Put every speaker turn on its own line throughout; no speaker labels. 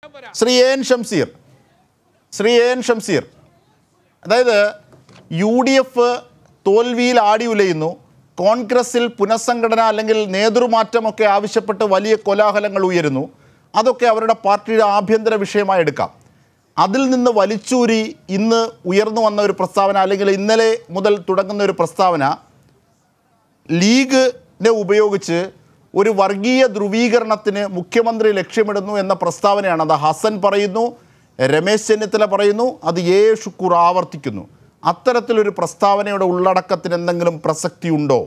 Shri A N Shamseer Shri A N Shamseer അതായത് U D F തോൽവിയിൽ ആടി ഉലയുന്നു കോൺഗ്രസിൽ പുനഃസംഘടന അല്ലെങ്കിൽ നേതൃമാറ്റമൊക്കെ ആവശ്യപ്പെട്ട് വലിയ കോലാഹലങ്ങൾ ഉയരുന്നു അതൊക്കെ അവരുടെ പാർട്ടിയുടെ ആഭ്യന്തര വിഷയമായി എടുക്കാം അതിൽ നിന്ന് വലിച്ചൂരി ഇന്ന് ഉയർന്നു വന്ന ഒരു പ്രസ്താവന അല്ലെങ്കിൽ ഇന്നലെ മുതൽ തുടങ്ങുന്ന ഒരു പ്രസ്താവന ലീഗിനെ ഉപയോഗിച്ച് ഒരു വർഗീയ ധ്രുവീകരണത്തിന് മുഖ്യമന്ത്രി ലക്ഷ്യമിടുന്നു എന്ന പ്രസ്താവനയാണ് അത് ഹസൻ പറയുന്നു രമേശ് ചെന്നിത്തല പറയുന്നു അത് എ ഷുക്കൂർ ആവർത്തിക്കുന്നു അത്തരത്തിലൊരു പ്രസ്താവനയുടെ ഉള്ളടക്കത്തിന് എന്തെങ്കിലും പ്രസക്തി ഉണ്ടോ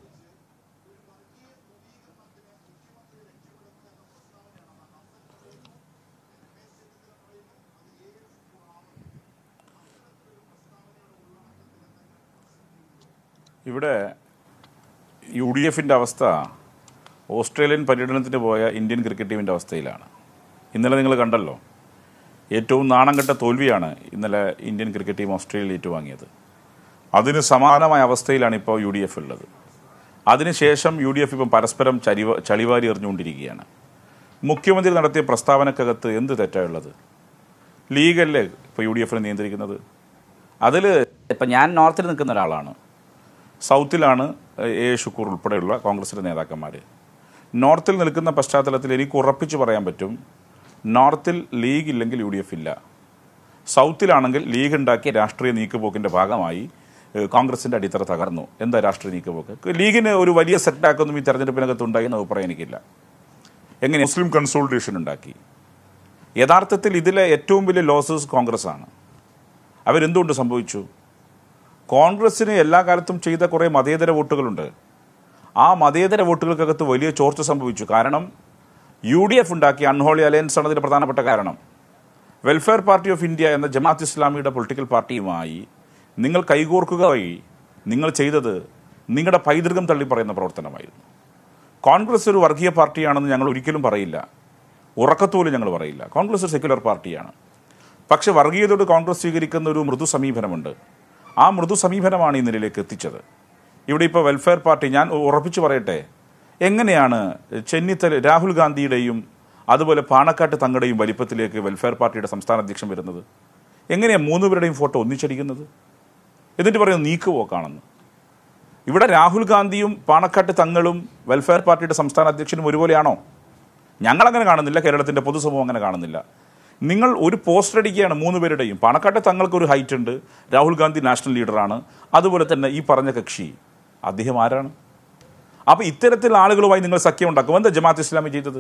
ഇവിടെ യു ഡി എഫിൻ്റെ അവസ്ഥ ഓസ്ട്രേലിയൻ പര്യടനത്തിന് പോയ ഇന്ത്യൻ ക്രിക്കറ്റ് ടീമിൻ്റെ അവസ്ഥയിലാണ് ഇന്നലെ നിങ്ങൾ കണ്ടല്ലോ ഏറ്റവും നാണം കെട്ട തോൽവിയാണ് ഇന്നലെ ഇന്ത്യൻ ക്രിക്കറ്റ് ടീം ഓസ്ട്രേലിയയിൽ ഏറ്റുവാങ്ങിയത് അതിന് സമാനമായ അവസ്ഥയിലാണ് ഇപ്പോൾ യു ഡി എഫ് ഉള്ളത് അതിനുശേഷം യു ഡി എഫ് ഇപ്പം പരസ്പരം ചരിവ ചളിവാരി എറിഞ്ഞുകൊണ്ടിരിക്കുകയാണ് മുഖ്യമന്ത്രി നടത്തിയ പ്രസ്താവനക്കകത്ത് എന്ത് തെറ്റായുള്ളത് ലീഗല്ലേ ഇപ്പോൾ യു ഡി എഫിനെ നിയന്ത്രിക്കുന്നത് അതിൽ ഇപ്പം ഞാൻ നോർത്തിൽ നിൽക്കുന്ന ഒരാളാണ് സൗത്തിലാണ് എ ഷുക്കൂർ ഉൾപ്പെടെയുള്ള കോൺഗ്രസിൻ്റെ നേതാക്കന്മാർ നോർത്തിൽ നിൽക്കുന്ന പശ്ചാത്തലത്തിൽ എനിക്ക് ഉറപ്പിച്ച് പറയാൻ പറ്റും നോർത്തിൽ ലീഗ് ഇല്ലെങ്കിൽ യു ഡി എഫ് ഇല്ല സൗത്തിലാണെങ്കിൽ ലീഗ് ഉണ്ടാക്കിയ രാഷ്ട്രീയ നീക്കുപോക്കിൻ്റെ ഭാഗമായി ഏഹ്, കോൺഗ്രസിൻ്റെ അടിത്തറ തകർന്നു എന്താ രാഷ്ട്രീയ നീക്കുപോക്ക് ലീഗിന് ഒരു വലിയ സെറ്റാക്കൊന്നും ഈ തെരഞ്ഞെടുപ്പിനകത്ത് ഉണ്ടായി എന്ന് അഭിപ്രായം എനിക്കില്ല എങ്ങനെ മുസ്ലിം കൺസോൾട്ടേഷൻ ഉണ്ടാക്കി യഥാർത്ഥത്തിൽ ഇതിലെ ഏറ്റവും വലിയ ലോസസ് കോൺഗ്രസ് ആണ് അവരെന്തുകൊണ്ട് സംഭവിച്ചു കോൺഗ്രസ്സിന് എല്ലാ കാലത്തും ചെയ്ത കുറേ മതേതര വോട്ടുകളുണ്ട് ആ മതേതര വോട്ടുകൾക്കകത്ത് വലിയ ചോർച്ച സംഭവിച്ചു കാരണം യു ഡി എഫ് ഉണ്ടാക്കിയ അൺഹോളി അലയൻസ് ആണ് അതിന് പ്രധാനപ്പെട്ട കാരണം വെൽഫെയർ പാർട്ടി ഓഫ് ഇന്ത്യ എന്ന ജമാഅത്ത് ഇസ്ലാമിയുടെ പൊളിറ്റിക്കൽ പാർട്ടിയുമായി നിങ്ങൾ കൈകോർക്കുക വഴി നിങ്ങൾ ചെയ്തത് നിങ്ങളുടെ പൈതൃകം തള്ളി പറയുന്ന പ്രവർത്തനമായിരുന്നു കോൺഗ്രസ് ഒരു വർഗീയ പാർട്ടിയാണെന്ന് ഞങ്ങൾ ഒരിക്കലും പറയില്ല ഉറക്കത്തോലും ഞങ്ങൾ പറയില്ല കോൺഗ്രസ് ഒരു സെക്യുലർ പാർട്ടിയാണ് പക്ഷെ വർഗീയതയോട് കോൺഗ്രസ് സ്വീകരിക്കുന്ന ഒരു മൃദു സമീപനമുണ്ട് ആ മൃദു സമീപനമാണ് ഈ നിലയിലേക്ക് എത്തിച്ചത് ഇവിടെ ഇപ്പോൾ വെൽഫെയർ പാർട്ടി ഞാൻ ഉറപ്പിച്ചു പറയട്ടെ എങ്ങനെയാണ് ചെന്നിത്തല രാഹുൽ ഗാന്ധിയുടെയും അതുപോലെ പാണക്കാട്ട് തങ്ങളുടെയും വലിപ്പത്തിലേക്ക് വെൽഫെയർ പാർട്ടിയുടെ സംസ്ഥാന അധ്യക്ഷൻ വരുന്നത് എങ്ങനെയാണ് മൂന്നുപേരുടെയും ഫോട്ടോ ഒന്നിച്ചടിക്കുന്നത് എന്നിട്ട് പറയുന്നത് നീക്കുപോക്കാണെന്ന് ഇവിടെ രാഹുൽ ഗാന്ധിയും പാണക്കാട്ട് തങ്ങളും വെൽഫെയർ പാർട്ടിയുടെ സംസ്ഥാന അധ്യക്ഷനും ഒരുപോലെയാണോ ഞങ്ങളങ്ങനെ കാണുന്നില്ല കേരളത്തിൻ്റെ പൊതുസമൂഹം അങ്ങനെ കാണുന്നില്ല നിങ്ങൾ ഒരു പോസ്റ്റർ അടിക്കുകയാണ് മൂന്ന് പേരുടെയും പാണക്കാട്ടെ തങ്ങൾക്ക് ഒരു ഹൈറ്റ് ഉണ്ട് രാഹുൽ ഗാന്ധി നാഷണൽ ലീഡറാണ് അതുപോലെ തന്നെ ഈ പറഞ്ഞ കക്ഷി അദ്ദേഹം ആരാണ് അപ്പോൾ ഇത്തരത്തിൽ ആളുകളുമായി നിങ്ങൾ സഖ്യം ഉണ്ടാക്കും എന്താ ജമാഅത്ത് ഇസ്ലാമി ചെയ്തത്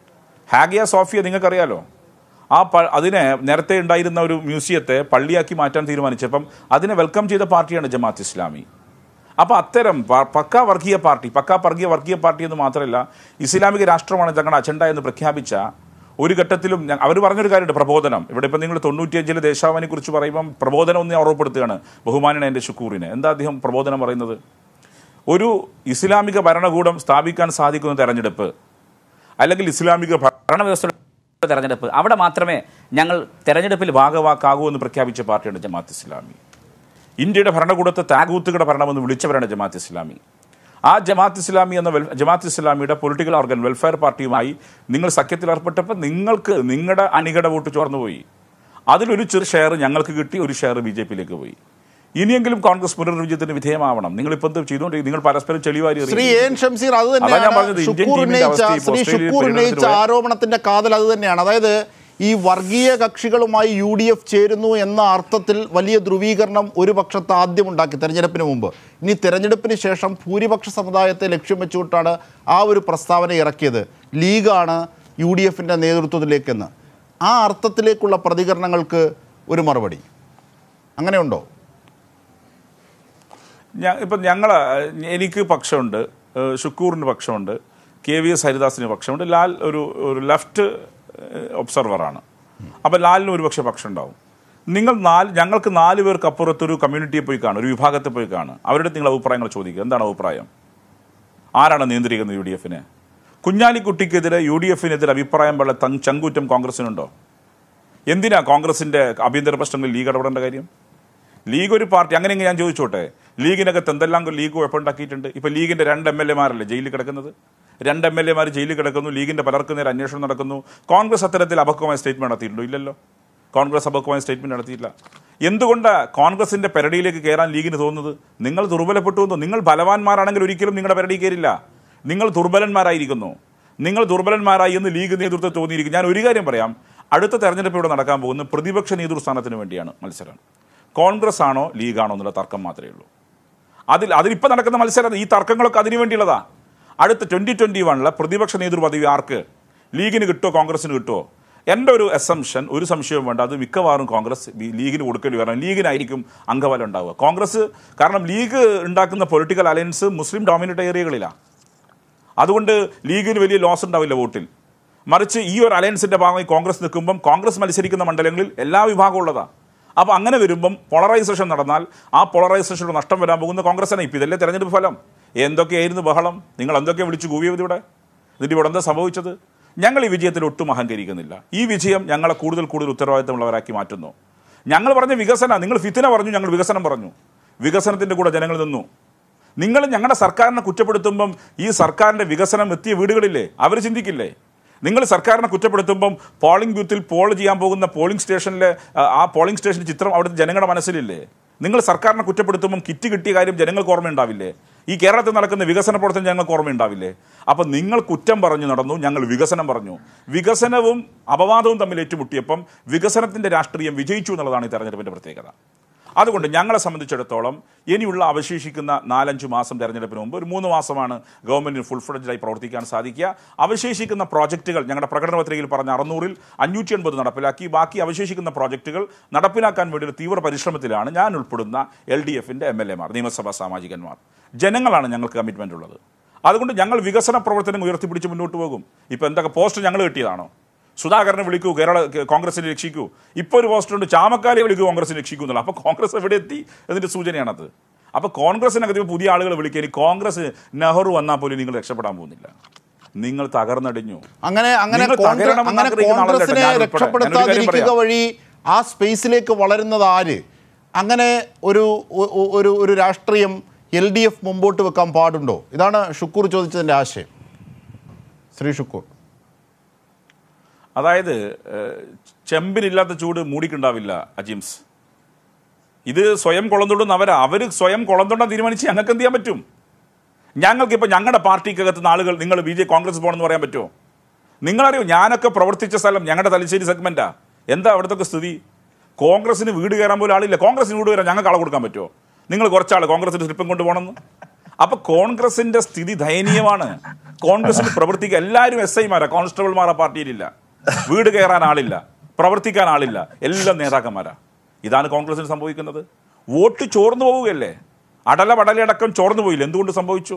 ഹാഗിയ സോഫിയ നിങ്ങൾക്കറിയാലോ ആ പ അതിനെ നേരത്തെ ഉണ്ടായിരുന്ന ഒരു മ്യൂസിയത്തെ പള്ളിയാക്കി മാറ്റാൻ തീരുമാനിച്ചപ്പം അതിനെ വെൽക്കം ചെയ്ത പാർട്ടിയാണ് ജമാഅത്ത് ഇസ്ലാമി അപ്പോൾ അത്തരം പ- പക്കാ വർഗീയ പാർട്ടി പക്കാ വർഗീയ വർഗീയ പാർട്ടി എന്ന് മാത്രമല്ല ഇസ്ലാമിക രാഷ്ട്രമാണ് തങ്ങളുടെ അജണ്ട എന്ന് പ്രഖ്യാപിച്ച ഒരു ഘട്ടത്തിലും അവർ പറഞ്ഞൊരു കാര്യമുണ്ട് പ്രബോധനം ഇവിടെ ഇപ്പം നിങ്ങൾ തൊണ്ണൂറ്റിയഞ്ചിലെ ദേശാഭിമാനിയെ കുറിച്ച് പറയുമ്പം പ്രബോധനം ഒന്ന് ഓർമ്മപ്പെടുത്തുകയാണ് ബഹുമാനന എൻ്റെ ഷുക്കൂറിന് എന്താ അദ്ദേഹം പ്രബോധനം പറയുന്നത് ഒരു ഇസ്ലാമിക ഭരണകൂടം സ്ഥാപിക്കാൻ സാധിക്കുന്ന തെരഞ്ഞെടുപ്പ് അല്ലെങ്കിൽ ഇസ്ലാമിക ഭരണവ്യവസ്ഥ
തെരഞ്ഞെടുപ്പ് അവിടെ മാത്രമേ ഞങ്ങൾ തെരഞ്ഞെടുപ്പിൽ ഭാഗവാക്കാകൂ എന്ന് പ്രഖ്യാപിച്ച പാർട്ടിയാണ് ജമാഅത്ത് ഇസ്ലാമി
ഇന്ത്യയുടെ ഭരണകൂടത്തെ താകൂത്തുകളുടെ ഭരണമെന്ന് വിളിച്ചവരാണ് ജമാഅത്ത് ഇസ്ലാമി ആ ജമാഅത്ത് ഇസ്ലാമി എന്ന വെൽ ജമാഅത്ത് ഇസ്ലാമിയുടെ പൊളിറ്റിക്കൽ ഓർഗൻ വെൽഫെയർ പാർട്ടിയുമായി നിങ്ങൾ സഖ്യത്തിൽ ഏർപ്പെട്ടപ്പോൾ നിങ്ങൾക്ക് നിങ്ങളുടെ അണികളുടെ വോട്ട് ചോർന്നുപോയി അതിലൊരു ചെറു ഷെയർ ഞങ്ങൾക്ക് കിട്ടി ഒരു ഷെയർ ബി ജെ പിയിലേക്ക് പോയി ഇനിയെങ്കിലും കോൺഗ്രസ് പുനർവിജയത്തിന് വിധേയമാവണം നിങ്ങളിപ്പോൾ എന്ത് ചെയ്തുകൊണ്ടിരിക്കും നിങ്ങൾ പരസ്പരം ചെളിവാരി
ശ്രീ
എറിയുകയാണ്.
എൻ ഷംസീർ അത്
അതാ ഞാൻ
തന്നെയാണ്
പറഞ്ഞത്, ഇന്ത്യൻ
ഷുക്കൂർ
ടീമിന്റെ
ഉന്നയിച്ച
അവസ്ഥ ഇപ്പോൾ
ശ്രീ
ഓസ്ട്രേലിയയിൽ
ഷുക്കൂർ ഉന്നയിച്ച
പര്യടനത്തിന് പോയ-
ആരോപണത്തിന്റെ കാതൽ അത് തന്നെയാണ് അതായത് ഈ വർഗീയ കക്ഷികളുമായി യു ഡി എഫ് ചേരുന്നു എന്ന അർത്ഥത്തിൽ വലിയ ധ്രുവീകരണം ഒരു പക്ഷത്ത് ആദ്യം ഉണ്ടാക്കി തെരഞ്ഞെടുപ്പിന് മുമ്പ് ഇനി തെരഞ്ഞെടുപ്പിന് ശേഷം ഭൂരിപക്ഷ സമുദായത്തെ ലക്ഷ്യം വെച്ചുകൊണ്ടാണ് ആ ഒരു പ്രസ്താവന ഇറക്കിയത് ലീഗാണ് യു ഡി എഫിൻ്റെ നേതൃത്വത്തിലേക്കെന്ന് ആ അർത്ഥത്തിലേക്കുള്ള പ്രതികരണങ്ങൾക്ക് ഒരു മറുപടി അങ്ങനെയുണ്ടോ
ഞാൻ ഇപ്പം ഞങ്ങൾ എനിക്ക് പക്ഷമുണ്ട് ഏഹ് ഷുക്കൂറിന് പക്ഷമുണ്ട് കെ വി എസ് ഹരിദാസിന് പക്ഷമുണ്ട് ലാൽ ഒരു ഒരു ലെഫ്റ്റ് ഒബ്സർവറാണ് അപ്പം ലാലിന് ഒരു പക്ഷേ പക്ഷം ഉണ്ടാവും നിങ്ങൾ നാല് ഞങ്ങൾക്ക് നാല് പേർക്ക് അപ്പുറത്തൊരു കമ്മ്യൂണിറ്റിയെ പോയി കാണും ഒരു വിഭാഗത്തെ പോയി കാണും അവരുടെ നിങ്ങൾ അഭിപ്രായങ്ങൾ ചോദിക്കുക എന്താണ് അഭിപ്രായം ആരാണ് നിയന്ത്രിക്കുന്നത് യു ഡി എഫിനെ കുഞ്ഞാലിക്കുട്ടിക്കെതിരെ യു ഡി എഫിനെതിരെ അഭിപ്രായം വളരെ തങ് ചങ്കൂറ്റം കോൺഗ്രസിനുണ്ടോ എന്തിനാ കോൺഗ്രസിന്റെ ആഭ്യന്തര പ്രശ്നങ്ങളിൽ ലീഗ് ഇടപെടേണ്ട കാര്യം ലീഗ് ഒരു പാർട്ടി അങ്ങനെയെങ്കിൽ ഞാൻ ചോദിച്ചോട്ടെ ലീഗിനകത്ത് എന്തെല്ലാം ലീഗ് കുഴപ്പമുണ്ടാക്കിയിട്ടുണ്ട് ഇപ്പൊ ലീഗിന്റെ രണ്ട് എം എൽ എമാരല്ലേ ജയിലിൽ കിടക്കുന്നത് രണ്ട് എം എൽ എമാർ ജയിലിൽ കിടക്കുന്നു ലീഗിന്റെ പലർക്കും നേരെ അന്വേഷണം നടക്കുന്നു കോൺഗ്രസ് അത്തരത്തിൽ അപക്വമായ സ്റ്റേറ്റ്മെന്റ് നടത്തിയിട്ടുണ്ടോ ഇല്ലല്ലോ കോൺഗ്രസ് അപക്വമായ സ്റ്റേറ്റ്മെന്റ് നടത്തിയില്ല എന്തുകൊണ്ട് കോൺഗ്രസിന്റെ പെരടിയിലേക്ക് കയറാൻ ലീഗിന് തോന്നുന്നത് നിങ്ങൾ ദുർബലപ്പെട്ടു എന്ന് നിങ്ങൾ ബലവാന്മാരാണെങ്കിൽ ഒരിക്കലും നിങ്ങളുടെ പെരടി കയറില്ല നിങ്ങൾ ദുർബലന്മാരായിരിക്കുന്നു നിങ്ങൾ ദുർബലന്മാരായി എന്ന് ലീഗ് നേതൃത്വം തോന്നിയിരിക്കും ഞാൻ ഒരു കാര്യം പറയാം അടുത്ത തെരഞ്ഞെടുപ്പ് ഇവിടെ നടക്കാൻ പോകുന്ന പ്രതിപക്ഷ നേതൃസ്ഥാനത്തിന് വേണ്ടിയാണ് മത്സരം കോൺഗ്രസ് ആണോ ലീഗാണോ എന്നുള്ള തർക്കം മാത്രമേ ഉള്ളൂ അതിൽ അതിലിപ്പോൾ നടക്കുന്ന മത്സരം ഈ തർക്കങ്ങളൊക്കെ അതിനു വേണ്ടിയുള്ളതാ അടുത്ത ട്വന്റി ട്വന്റി വണ്ണിലെ പ്രതിപക്ഷ നേതൃപദവി ആർക്ക് ലീഗിന് കിട്ടുമോ കോൺഗ്രസിന് കിട്ടുമോ എൻ്റെ ഒരു അസംഷൻ ഒരു സംശയവും വേണ്ട അത് മിക്കവാറും കോൺഗ്രസ് ഈ ലീഗിന് കൊടുക്കേണ്ടി വരണം ലീഗിനായിരിക്കും അംഗബലം ഉണ്ടാവുക കോൺഗ്രസ് കാരണം ലീഗ് ഉണ്ടാക്കുന്ന പൊളിറ്റിക്കൽ അലയൻസ് മുസ്ലിം ഡോമിനേറ്റ് ഏരിയകളിലാണ് അതുകൊണ്ട് ലീഗിന് വലിയ ലോസ് ഉണ്ടാവില്ല വോട്ടിൽ മറിച്ച് ഈ ഒരു അലയൻസിന്റെ ഭാഗമായി കോൺഗ്രസ് നിൽക്കുമ്പം കോൺഗ്രസ് മത്സരിക്കുന്ന മണ്ഡലങ്ങളിൽ എല്ലാ വിഭാഗവും ഉള്ളതാണ് അപ്പോൾ അങ്ങനെ വരുമ്പം പോളറൈസേഷൻ നടന്നാൽ ആ പോളറൈസേഷനോട് നഷ്ടം വരാൻ പോകുന്ന കോൺഗ്രസിനെ ഇപ്പം ഇതല്ലേ തെരഞ്ഞെടുപ്പ് ഫലം എന്തൊക്കെയായിരുന്നു ബഹളം നിങ്ങൾ എന്തൊക്കെ വിളിച്ചു കൂവിയത് ഇവിടെ എന്നിട്ട് ഇവിടെ എന്താ സംഭവിച്ചത് ഞങ്ങൾ ഈ വിജയത്തിൽ ഒട്ടും അഹങ്കരിക്കുന്നില്ല ഈ വിജയം ഞങ്ങളെ കൂടുതൽ കൂടുതൽ ഉത്തരവാദിത്തമുള്ളവരാക്കി മാറ്റുന്നു ഞങ്ങൾ പറഞ്ഞ വികസന നിങ്ങൾ ഫിത്തിന പറഞ്ഞു ഞങ്ങൾ വികസനം പറഞ്ഞു വികസനത്തിന്റെ കൂടെ ജനങ്ങൾ നിന്നു നിങ്ങൾ ഞങ്ങളുടെ സർക്കാരിനെ കുറ്റപ്പെടുത്തുമ്പം ഈ സർക്കാരിന്റെ വികസനം എത്തിയ വീടുകളില്ലേ അവർ ചിന്തിക്കില്ലേ നിങ്ങൾ സർക്കാരിനെ കുറ്റപ്പെടുത്തുമ്പം പോളിംഗ് ബൂത്തിൽ പോൾ ചെയ്യാൻ പോകുന്ന പോളിംഗ് സ്റ്റേഷനിലെ ആ, ആ പോളിംഗ് സ്റ്റേഷൻ ചിത്രം അവിടുത്തെ ജനങ്ങളുടെ മനസ്സിലില്ലേ നിങ്ങൾ സർക്കാരിനെ കുറ്റപ്പെടുത്തുമ്പം കിറ്റ് കിട്ടിയ കാര്യം ജനങ്ങൾക്ക് ഓർമ്മയുണ്ടാവില്ലേ ഈ കേരളത്തിൽ നടക്കുന്ന വികസന പ്രവർത്തനം ഞങ്ങൾക്ക് ഓർമ്മയുണ്ടാവില്ലേ അപ്പം നിങ്ങൾ കുറ്റം പറഞ്ഞു നടന്നു ഞങ്ങൾ വികസനം പറഞ്ഞു വികസനവും അപവാദവും തമ്മിൽ ഏറ്റുമുട്ടിയപ്പം വികസനത്തിന്റെ രാഷ്ട്രീയം വിജയിച്ചു എന്നുള്ളതാണ് ഈ തെരഞ്ഞെടുപ്പിന്റെ പ്രത്യേകത അതുകൊണ്ട് ഞങ്ങളെ സംബന്ധിച്ചിടത്തോളം ഇനിയുള്ള അവശേഷിക്കുന്ന നാലഞ്ച് മാസം തെരഞ്ഞെടുപ്പിന് മുമ്പ് ഒരു മൂന്ന് മാസമാണ് ഗവൺമെന്റിന് ഫുൾ ഫ്ലഡ്ജായി പ്രവർത്തിക്കാൻ സാധിക്കുക അവശേഷിക്കുന്ന പ്രോജക്റ്റുകൾ ഞങ്ങളുടെ പ്രകടന പത്രികയിൽ പറഞ്ഞ അറുന്നൂറിൽ അഞ്ഞൂറ്റി എൺപത് നടപ്പിലാക്കി ബാക്കി അവശേഷിക്കുന്ന പ്രോജക്റ്റുകൾ നടപ്പിലാക്കാൻ വേണ്ടി ഒരു തീവ്ര പരിശ്രമത്തിലാണ് ഞാൻ ഉൾപ്പെടുന്ന എൽ ഡി എഫിന്റെ എം എൽ എമാർ നിയമസഭാ സാമാജികന്മാർ ജനങ്ങളാണ് ഞങ്ങൾക്ക് കമ്മിറ്റ്മെന്റ് ഉള്ളത് അതുകൊണ്ട് ഞങ്ങൾ വികസന പ്രവർത്തനം ഉയർത്തിപ്പിടിച്ച് മുന്നോട്ട് പോകും ഇപ്പൊ എന്തൊക്കെ പോസ്റ്റ് ഞങ്ങൾ കിട്ടിയതാണോ സുധാകരനെ വിളിക്കൂ കേരള കോൺഗ്രസിനെ രക്ഷിക്കൂ ഇപ്പോൾ ഒരു പോസ്റ്ററുണ്ട് ചാമക്കാലെ വിളിക്കൂ കോൺഗ്രസിനെ രക്ഷിക്കൂ എന്നുള്ള അപ്പോൾ കോൺഗ്രസ് എവിടെ എത്തി എന്നതിന്റെ സൂചനയാണത് അപ്പോൾ കോൺഗ്രസിനകത്ത് ഇപ്പോൾ പുതിയ ആളുകൾ വിളിക്കുക ഇനി കോൺഗ്രസ് നെഹ്റു വന്നാൽ പോലും നിങ്ങൾ രക്ഷപ്പെടാൻ പോകുന്നില്ല നിങ്ങൾ തകർന്നടിഞ്ഞു
അങ്ങനെ അങ്ങനെ
നിങ്ങൾ
കോൺഗ്ര-
തകരണമെന്ന്
അങ്ങനെ
ആഗ്രഹിക്കുന്ന ആളല്ല
കോൺഗ്രസിനെ
ഞാൻ ഉൾപ്പെടെ. ഞാനൊരു കാര്യം
രക്ഷപ്പെടുത്താതിരിക്കുക
പറയാം.
വഴി ആ സ്പേസിലേക്ക് വളരുന്നത് ആര് അങ്ങനെ ഒരു ഒ- ഒ- ഒരു ഒരു രാഷ്ട്രീയം എൽ ഡി എഫ് മുമ്പോട്ട് വെക്കാൻ പാടുണ്ടോ ഇതാണ് ഷുക്കൂർ ചോദിച്ചതിൻ്റെ ആശയം ശ്രീ ഷുക്കൂർ
അതായത് ഏഹ്, ചെമ്പിനില്ലാത്ത ചൂട് മൂടിക്കുണ്ടാവില്ല അജിംസ് ഇത് സ്വയം കുളന്തൊണ്ടുന്ന അവരാ അവർ സ്വയം കുളന്തൊണ്ടാൻ തീരുമാനിച്ച് ഞങ്ങൾക്ക് എന്ത് ചെയ്യാൻ പറ്റും ഞങ്ങൾക്കിപ്പോൾ ഞങ്ങളുടെ പാർട്ടിക്കകത്ത് ആളുകൾ നിങ്ങൾ ബി ജെ കോൺഗ്രസ് പോകണമെന്ന് പറയാൻ പറ്റുമോ നിങ്ങളറിയോ ഞാനൊക്കെ പ്രവർത്തിച്ച സ്ഥലം ഞങ്ങളുടെ തലശ്ശേരി സെഗ്മെന്റാ എന്താ അവിടുത്തെ സ്ഥിതി കോൺഗ്രസിന് വീട് കയറാൻ പോലും ആളില്ല കോൺഗ്രസിന് വീട് കയറാൻ ഞങ്ങൾക്ക് ആളെ കൊടുക്കാൻ പറ്റുമോ നിങ്ങൾ കുറച്ചാൾ കോൺഗ്രസിന്റെ സ്ലിപ്പം കൊണ്ട് പോകണമെന്ന് അപ്പൊ കോൺഗ്രസിന്റെ സ്ഥിതി ദയനീയമാണ് കോൺഗ്രസിന് പ്രവർത്തിക്കാൻ എല്ലാവരും എസ് ഐമാരാ കോൺസ്റ്റബിൾമാരാ പാർട്ടിയിലില്ല വീട് കയറാൻ ആളില്ല പ്രവർത്തിക്കാൻ ആളില്ല എല്ലാം നേതാക്കന്മാരാ ഇതാണ് കോൺഗ്രസിന് സംഭവിക്കുന്നത് വോട്ട് ചോർന്നു പോവുകയല്ലേ അടല പടലയടക്കം ചോർന്നു പോയില്ല എന്തുകൊണ്ട് സംഭവിച്ചു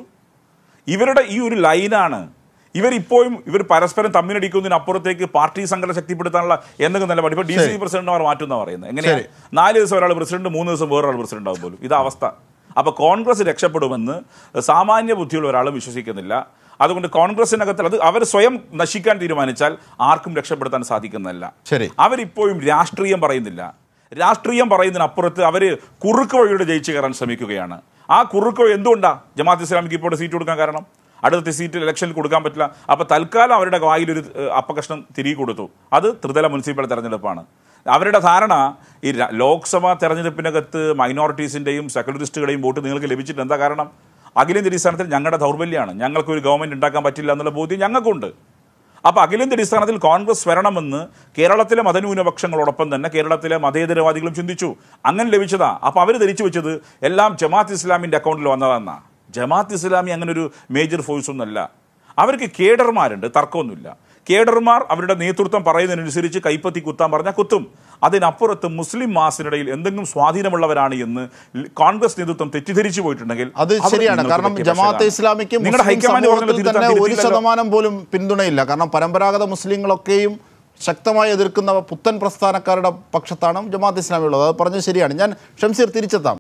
ഇവരുടെ ഈ ഒരു ലൈനാണ് ഇവരിപ്പോഴും ഇവർ പരസ്പരം തമ്മിലടിക്കുന്നതിനപ്പുറത്തേക്ക് പാർട്ടി സംഘടന ശക്തിപ്പെടുത്താനുള്ള എന്തെങ്കിലും നിലപാട് ഇപ്പൊ ഡി സി പ്രസിഡന്റുമാർ മാറ്റുന്ന പറയുന്നത് എങ്ങനെയാണ് നാല് ദിവസം ഒരാൾ പ്രസിഡന്റ് മൂന്ന് ദിവസം വേറൊരാൾ പ്രസിഡന്റ് ആവും പോലും ഇതാ അവസ്ഥ അപ്പൊ കോൺഗ്രസ് രക്ഷപ്പെടുമെന്ന് സാമാന്യ ബുദ്ധിയുള്ള ഒരാളും വിശ്വസിക്കുന്നില്ല അതുകൊണ്ട് കോൺഗ്രസിനകത്തിൽ അത് അവർ സ്വയം നശിക്കാൻ തീരുമാനിച്ചാൽ ആർക്കും രക്ഷപ്പെടുത്താൻ സാധിക്കുന്നതല്ല
ശരി.
അവരിപ്പോഴും രാഷ്ട്രീയം പറയുന്നില്ല രാഷ്ട്രീയം പറയുന്നതിനപ്പുറത്ത് അവർ കുറുക്ക് വഴിയുടെ ജയിച്ചു കയറാൻ ശ്രമിക്കുകയാണ് ആ കുറുക്ക് വഴി എന്തുകൊണ്ടാ ജമാഅത്ത് ഇസ്ലാമിക്ക് ഇപ്പോൾ സീറ്റ് കൊടുക്കാൻ കാരണം അടുത്ത സീറ്റ് ഇലക്ഷനിൽ കൊടുക്കാൻ പറ്റില്ല അപ്പൊ തൽക്കാലം അവരുടെ വായിലൊരു ഏഹ്, അപ്പകഷ്ണം തിരികെ കൊടുത്തു അത് ത്രിതല മുനിസിപ്പൽ തെരഞ്ഞെടുപ്പാണ് അവരുടെ ധാരണ ഈ ര- ലോക്സഭാ തെരഞ്ഞെടുപ്പിനകത്ത് മൈനോറിറ്റീസിന്റെയും സെക്യുലറിസ്റ്റുകളുടെയും വോട്ട് നിങ്ങൾക്ക് ലഭിച്ചിട്ട് എന്താ കാരണം അഖിലേന്ത്യ അടിസ്ഥാനത്തിൽ ഞങ്ങളുടെ ദൗർബല്യമാണ് ഞങ്ങൾക്ക് ഒരു ഗവൺമെന്റ് ഉണ്ടാക്കാൻ പറ്റില്ല എന്നുള്ള ബോധ്യം ഞങ്ങൾക്കുണ്ട് അപ്പൊ അഖിലേന്ത്യ അടിസ്ഥാനത്തിൽ കോൺഗ്രസ് വരണമെന്ന് കേരളത്തിലെ മതന്യൂനപക്ഷങ്ങളോടൊപ്പം തന്നെ കേരളത്തിലെ മതേതരവാദികളും ചിന്തിച്ചു അങ്ങനെ ലഭിച്ചതാ അപ്പൊ അവർ ധരിച്ചു വെച്ചത് എല്ലാം ജമാഅത്ത് ഇസ്ലാമിന്റെ അക്കൗണ്ടിൽ വന്നതെന്നാ ജമാഅത്ത് ഇസ്ലാമി അങ്ങനെ ഒരു മേജർ ഫോഴ്സ് ഒന്നല്ല അവർക്ക് കേഡർമാരുണ്ട് തർക്കമൊന്നുമില്ല കേഡർമാർ അവരുടെ നേതൃത്വം പറയുന്നതിനനുസരിച്ച് കൈപ്പത്തി കുത്താൻ പറഞ്ഞാൽ കുത്തും അതിനപ്പുറത്ത് മുസ്ലിം മാസിനിടയിൽ എന്തെങ്കിലും സ്വാധീനമുള്ളവരാണ് എന്ന് ല- കോൺഗ്രസ് നേതൃത്വം തെറ്റിദ്ധരിച്ചു പോയിട്ടുണ്ടെങ്കിൽ
അത്
അവർ
ശരിയാണ്
നിങ്ങൾക്ക്
കാരണം
പറ്റിയ
ജമാഅത്തെ
പക്ഷേ
ഇസ്ലാമിക്ക്
നിങ്ങളുടെ
മുസ്ലിം
ഹൈക്കമാൻഡ് പറഞ്ഞത്
സമൂഹത്തിൽ
തിരുത്താൻ
തന്നെ ഒരു
തിരുത്തില്ലല്ലോ.
ശതമാനം പോലും പിന്തുണയില്ല കാരണം പരമ്പരാഗത മുസ്ലിങ്ങളൊക്കെയും ശക്തമായി എതിർക്കുന്ന പുത്തൻ പ്രസ്ഥാനക്കാരുടെ പക്ഷത്താണ് ജമാഅത്ത് ഇസ്ലാമി ഉള്ളത് അത് പറഞ്ഞത് ശരിയാണ് ഞാൻ ഷംസീർ തിരിച്ചെത്താം